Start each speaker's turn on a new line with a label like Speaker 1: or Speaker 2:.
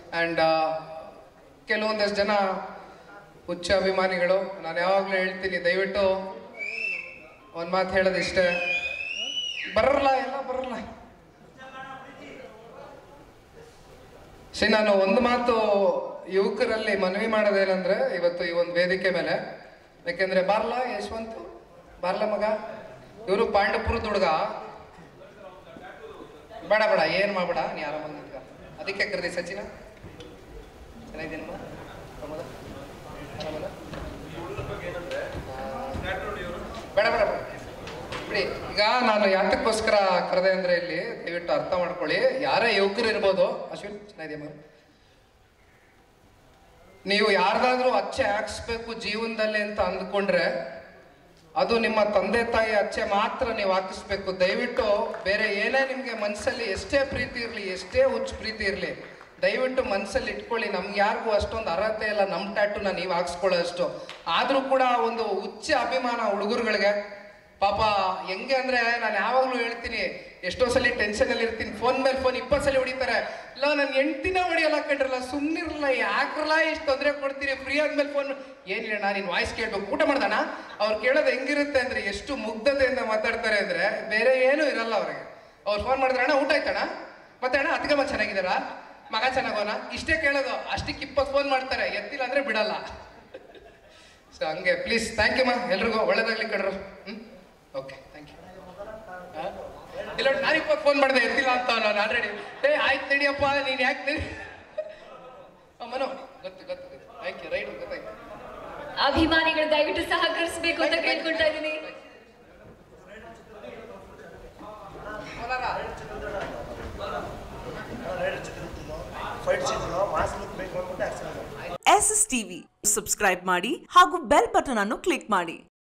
Speaker 1: And ಕೆಲವೊಂದಷ್ಟು ಜನ ಹುಚ್ಚ ಅಭಿಮಾನಿಗಳು ನಾನು ಯಾವಾಗಲೂ ಹೇಳ್ತೀನಿ ದಯವಿಟ್ಟು ಒಂದು ಮಾತು ಹೇಳೋದಿಷ್ಟೇ ಬರಲ್ಲ ಎಲ್ಲ ಬರಲ್ಲ ಶ್ರೀ ನಾನು ಒಂದು ಮಾತು ಯುವಕರಲ್ಲಿ ಮನವಿ ಮಾಡೋದೇನಂದ್ರೆ ಇವತ್ತು ಈ ಒಂದು ವೇದಿಕೆ ಮೇಲೆ ಯಾಕೆಂದ್ರೆ ಬಾರ್ಲ ಯಶವಂತ್ ಬಾರ್ಲ ಮಗ ಇವರು ಪಾಂಡಪುರದ ಹುಡುಗ ಬೇಡ ಬೇಡ ಏನ್ ಮಾಡ್ಬೇಡ ನೀ ಆರಾಮಾಗಿ ನಿಂತ್ಕ ಅದಕ್ಕೆ ಕರೆದಿ ಸಚಿನ ಚೆನ್ನಾಗಿದ್ದೀನಮ್ಮ ಪ್ರಮೋದ? ಆರಾಮಲ್ಲ? ಆ, ಬೇಡ ಬೇಡ ಬೇಡ ಬಿಡಿ ಈಗ ನಾನು ಯಾತಕ್ಕೋಸ್ಕರ ಕರೆದೆ ಅಂದ್ರೆ ಇಲ್ಲಿ ದಯವಿಟ್ಟು ಅರ್ಥ ಮಾಡ್ಕೊಳ್ಳಿ ಯಾರೇ ಯುವಕರು ಇರ್ಬೋದು ಅಶ್ವಿನ್ ಚೆನ್ನಾಗಿದೆಯಮ್ಮ ನೀವು ಯಾರ್ದಾದ್ರೂ ಅಚ್ಚೆ ಹಾಕ್ಸ್ಬೇಕು ಜೀವನದಲ್ಲಿ ಅಂತ ಅಂದ್ಕೊಂಡ್ರೆ ಅದು ನಿಮ್ಮ ತಂದೆ ತಾಯಿ ಅಚ್ಚೆ ಮಾತ್ರ ನೀವು ಹಾಕಿಸ್ಬೇಕು ದಯವಿಟ್ಟು ಬೇರೆ ಏನೇ ನಿಮಗೆ ಮನಸ್ಸಲ್ಲಿ ಎಷ್ಟೇ ಪ್ರೀತಿ ಇರಲಿ ಎಷ್ಟೇ ಹುಚ್ಚು ಪ್ರೀತಿ ಇರಲಿ ದಯವಿಟ್ಟು ಮನಸ್ಸಲ್ಲಿ ಇಟ್ಕೊಳ್ಳಿ ನಮ್ಗೆ ಯಾರಿಗೂ ಅಷ್ಟೊಂದು ಅರ್ಹತೆ ಇಲ್ಲ ನಮ್ಮ ಟ್ಯಾಟುನ ನೀವು ಹಾಕ್ಸ್ಕೊಳ್ಳೋ ಅಷ್ಟು ಆದರೂ ಕೂಡ ಒಂದು ಹುಚ್ಚ ಅಭಿಮಾನ ಹುಡುಗರುಗಳಿಗೆ ಪಾಪ ಹೆಂಗೆ ಅಂದ್ರೆ ನಾನು ಯಾವಾಗಲೂ ಹೇಳ್ತೀನಿ ಎಷ್ಟೋ ಸಲ ಟೆನ್ಷನ್ ಅಲ್ಲಿ ಇರ್ತೀನಿ ಫೋನ್ ಮೇಲೆ ಫೋನ್ ಇಪ್ಪತ್ತು ಸಲ ಹೊಡಿತಾರೆ ಇಲ್ಲ ನನ್ನ ಹೆಂಡ್ತಿನ ಹೊಡಿಯಲ್ಲ ಕಂಡ್ರಲ್ಲ ಸುಮ್ಮನಿರಲ್ಲ ಯಾಕ್ರಲ್ಲ ಇಷ್ಟು ತೊಂದರೆ ಕೊಡ್ತೀರಿ ಫ್ರೀ ಆದ್ಮೇಲೆ ಫೋನ್ ಏನಿಲ್ಲ ನಾನು ನಿನ್ನ ವಾಯ್ಸ್ ಕೇಳ್ಬೇಕು ಊಟ ಮಾಡ್ದಾನ ಅವ್ರು ಕೇಳೋದು ಹೆಂಗಿರುತ್ತೆ ಅಂದ್ರೆ ಎಷ್ಟು ಮುಗ್ಧತೆಯಿಂದ ಮಾತಾಡ್ತಾರೆ ಅಂದ್ರೆ ಬೇರೆ ಏನೂ ಇರಲ್ಲ ಅವ್ರಿಗೆ ಅವ್ರು ಫೋನ್ ಮಾಡಿದ್ರೆ ಅಣ್ಣ ಊಟ ಆಯ್ತಣ್ಣ ಮತ್ತೆ ಅಣ್ಣ ಅತ್ಗಮ್ಮ ಚೆನ್ನಾಗಿದ್ದಾರಾ ಮಗ ಚೆನ್ನಾಗೋನ ಇಷ್ಟೇ ಕೇಳೋದು ಅಷ್ಟಕ್ಕೆ ಇಪ್ಪತ್ತು ಫೋನ್ ಮಾಡ್ತಾರೆ ಎತ್ತಿಲ್ಲ ಅಂದ್ರೆ ಬಿಡಲ್ಲ ಸೊ ಹಂಗೆ ಪ್ಲೀಸ್ ಥ್ಯಾಂಕ್ ಯು ಮಾ ಎಲ್ರಿಗೂ ಒಳ್ಳೇದಾಗ್ಲಿ ಕಡ್ರು ಹ್ಮ್ ಓಕೆ ಥ್ಯಾಂಕ್ ಯು ಇಲ್ಲ ನಾನು ಇಪ್ಪತ್ತು ಫೋನ್ ಮಾಡಿದೆ ಎತ್ತಿಲ್ಲ ಅಂತ ನಾನು ಆಲ್ರೆಡಿ ಏ ಆಯ್ತು ನಡಿಯಪ್ಪ ನೀನು ಯಾಕೆ ನಡಿ ಮನೋ ಗೊತ್ತು ಗೊತ್ತು ಗೊತ್ತು ಥ್ಯಾಂಕ್ ಯು ರೈಟ್ ಗೊತ್ತಾಯ್ತು
Speaker 2: ಅಭಿಮಾನಿಗಳು ದಯವಿಟ್ಟು ಸಹಕರಿಸಬೇಕು ಅಂತ ಕೇಳ್ಕೊಳ್ತಾ ಇದ್ದೀನಿ
Speaker 3: ಫೈಟ್ ಸಿಗ್ತದೋ ಮಾಸ್ ಲುಕ್ ಬೇಕು ಅಂದ್ಬಿಟ್ಟು accident
Speaker 4: S S TV subscribe ಮಾಡಿ ಹಾಗೂ ಬೆಲ್ ಬಟನ್ ಅನ್ನು ಕ್ಲಿಕ್ ಮಾಡಿ